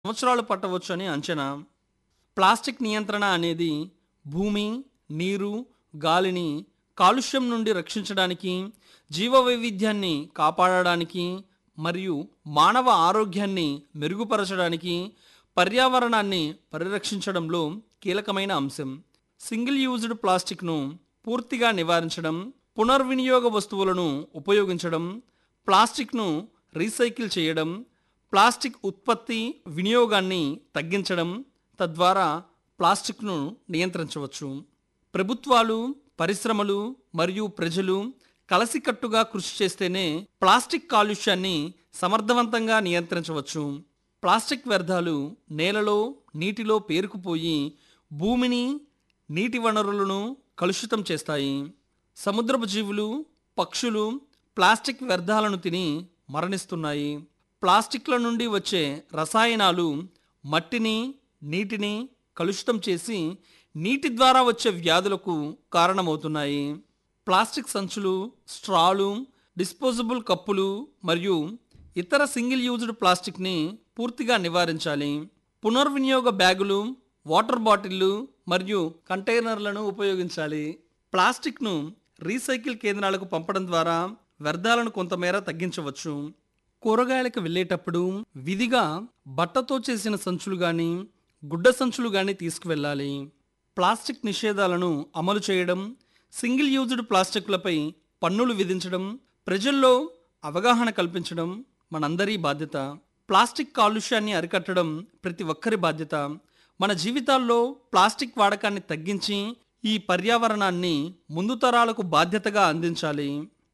సంవత్సరాలు పట్టవచ్చని అంచనా ప్లాస్టిక్ నియంత్రణ అనేది భూమి నీరు గాలిని కాలుష్యం నుండి రక్షించడానికి జీవ వైవిధ్యాన్ని కాపాడడానికి మరియు మానవ ఆరోగ్యాన్ని మెరుగుపరచడానికి పర్యావరణాన్ని పరిరక్షించడంలో కీలకమైన అంశం సింగిల్ యూజ్డ్ ప్లాస్టిక్ను పూర్తిగా నివారించడం పునర్వినియోగ వస్తువులను ఉపయోగించడం ప్లాస్టిక్ను రీసైకిల్ చేయడం ప్లాస్టిక్ ఉత్పత్తి వినియోగాన్ని తగ్గించడం తద్వారా ప్లాస్టిక్ను నియంత్రించవచ్చు ప్రభుత్వాలు పరిశ్రమలు మరియు ప్రజలు కలసికట్టుగా కృషి చేస్తేనే ప్లాస్టిక్ కాలుష్యాన్ని సమర్థవంతంగా నియంత్రించవచ్చు ప్లాస్టిక్ వ్యర్థాలు నేలలో నీటిలో పేరుకుపోయి భూమిని నీటి వనరులను కలుషితం చేస్తాయి సముద్రపు జీవులు పక్షులు ప్లాస్టిక్ వ్యర్థాలను తిని మరణిస్తున్నాయి ప్లాస్టిక్ల నుండి వచ్చే రసాయనాలు మట్టిని నీటిని కలుషితం చేసి నీటి ద్వారా వచ్చే వ్యాధులకు కారణమవుతున్నాయి ప్లాస్టిక్ సంచులు స్ట్రాలు డిస్పోజబుల్ కప్పులు మరియు ఇతర సింగిల్ యూజ్డ్ ప్లాస్టిక్ని పూర్తిగా నివారించాలి పునర్వినియోగ బ్యాగులు వాటర్ బాటిళ్లు మరియు కంటైనర్లను ఉపయోగించాలి ప్లాస్టిక్ను రీసైకిల్ కేంద్రాలకు పంపడం ద్వారా వ్యర్థాలను కొంతమేర తగ్గించవచ్చు కూరగాయలకు వెళ్ళేటప్పుడు విధిగా బట్టతో చేసిన సంచులు కానీ గుడ్డ సంచులు కానీ తీసుకువెళ్ళాలి ప్లాస్టిక్ నిషేధాలను అమలు చేయడం సింగిల్ యూజ్డ్ ప్లాస్టిక్లపై పన్నులు విధించడం ప్రజల్లో అవగాహన కల్పించడం మనందరి బాధ్యత ప్లాస్టిక్ కాలుష్యాన్ని అరికట్టడం ప్రతి ఒక్కరి బాధ్యత మన జీవితాల్లో ప్లాస్టిక్ వాడకాన్ని తగ్గించి ఈ పర్యావరణాన్ని ముందు తరాలకు బాధ్యతగా అందించాలి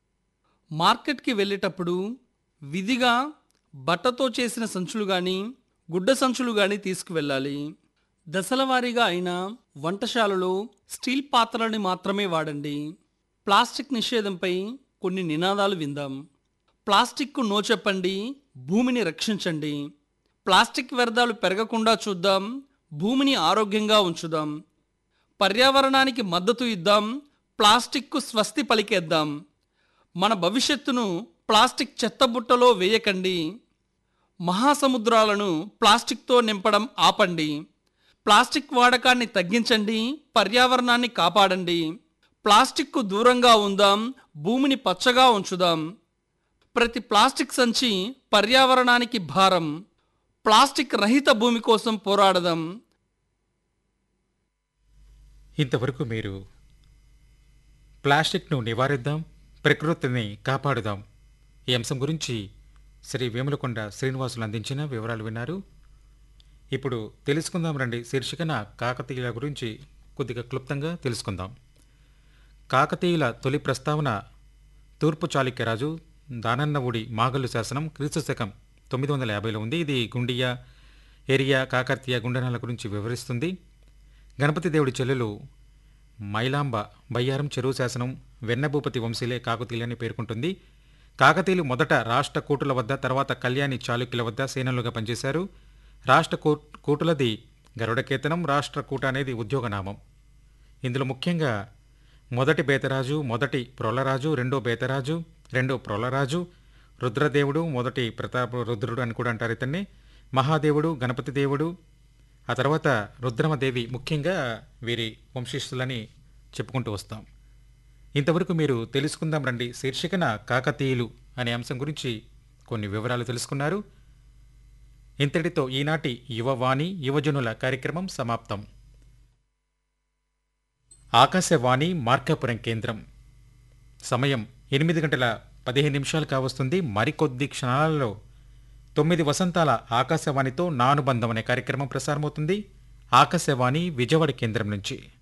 మార్కెట్కి వెళ్ళేటప్పుడు విధిగా బట్టతో చేసిన సంచులు కానీ గుడ్డ సంచులు కానీ తీసుకువెళ్ళాలి దశలవారీగా అయిన వంటశాలలో స్టీల్ పాత్రలని మాత్రమే వాడండి ప్లాస్టిక్ నిషేధంపై కొన్ని నినాదాలు విందాం ప్లాస్టిక్కు నో చెప్పండి భూమిని రక్షించండి ప్లాస్టిక్ వ్యర్థాలు పెరగకుండా చూద్దాం భూమిని ఆరోగ్యంగా ఉంచుదాం పర్యావరణానికి మద్దతు ఇద్దాం ప్లాస్టిక్కు స్వస్తి పలికేద్దాం మన భవిష్యత్తును ప్లాస్టిక్ చెత్తబుట్టలో వేయకండి మహాసముద్రాలను ప్లాస్టిక్తో నింపడం ఆపండి ప్లాస్టిక్ వాడకాన్ని తగ్గించండి పర్యావరణాన్ని కాపాడండి ప్లాస్టిక్కు దూరంగా ఉందాం భూమిని పచ్చగా ఉంచుదాం ప్రతి ప్లాస్టిక్ సంచి పర్యావరణానికి భారం ప్లాస్టిక్ రహిత భూమి కోసం పోరాడదాం ఇంతవరకు మీరు ప్లాస్టిక్ను నివారిద్దాం ప్రకృతిని కాపాడుదాం ఈ అంశం గురించి శ్రీ వేములకొండ శ్రీనివాసులు అందించిన వివరాలు విన్నారు ఇప్పుడు తెలుసుకుందాం రండి శీర్షికన కాకతీయుల గురించి కొద్దిగా క్లుప్తంగా తెలుసుకుందాం కాకతీయుల తొలి ప్రస్తావన తూర్పు చాళుక్యరాజు దానన్నవుడి మాగల్లు శాసనం క్రీస్తు శకం తొమ్మిది వందల యాభైలో ఉంది ఇది గుండియా ఏరియా కాకతీయ గుండెనాల గురించి వివరిస్తుంది గణపతి దేవుడి చెల్లెలు మైలాంబ బయ్యారం చెరువు శాసనం వెన్నభూపతి వంశీలే కాకతీయులని పేర్కొంటుంది కాకతీయులు మొదట రాష్ట్ర కూటుల వద్ద తర్వాత కళ్యాణి చాళుక్యుల వద్ద సేనలుగా పనిచేశారు రాష్ట్ర కూ- కూటులది గరుడకేతనం రాష్ట్ర కూట అనేది ఉద్యోగనామం ఇందులో ముఖ్యంగా మొదటి బేతరాజు మొదటి ప్రొలరాజు రెండో బేతరాజు రెండో ప్రొలరాజు రుద్రదేవుడు మొదటి ప్రతాప రుద్రుడు అని కూడా అంటారు ఇతన్ని మహాదేవుడు గణపతి దేవుడు ఆ తర్వాత రుద్రమదేవి ముఖ్యంగా వీరి వంశీస్తులని చెప్పుకుంటూ వస్తాం ఇంతవరకు మీరు తెలుసుకుందాం రండి శీర్షికన కాకతీయులు అనే అంశం గురించి కొన్ని వివరాలు తెలుసుకున్నారు ఇంతటితో ఈనాటి యువవాణి యువజనుల కార్యక్రమం సమాప్తం ఆకాశవాణి మార్కాపురం కేంద్రం సమయం ఎనిమిది గంటల పదిహేను నిమిషాలు కావస్తుంది మరికొద్ది క్షణాలలో తొమ్మిది వసంతాల ఆకాశవాణితో నానుబంధం అనే కార్యక్రమం ప్రసారమవుతుంది ఆకాశవాణి విజయవాడ కేంద్రం నుంచి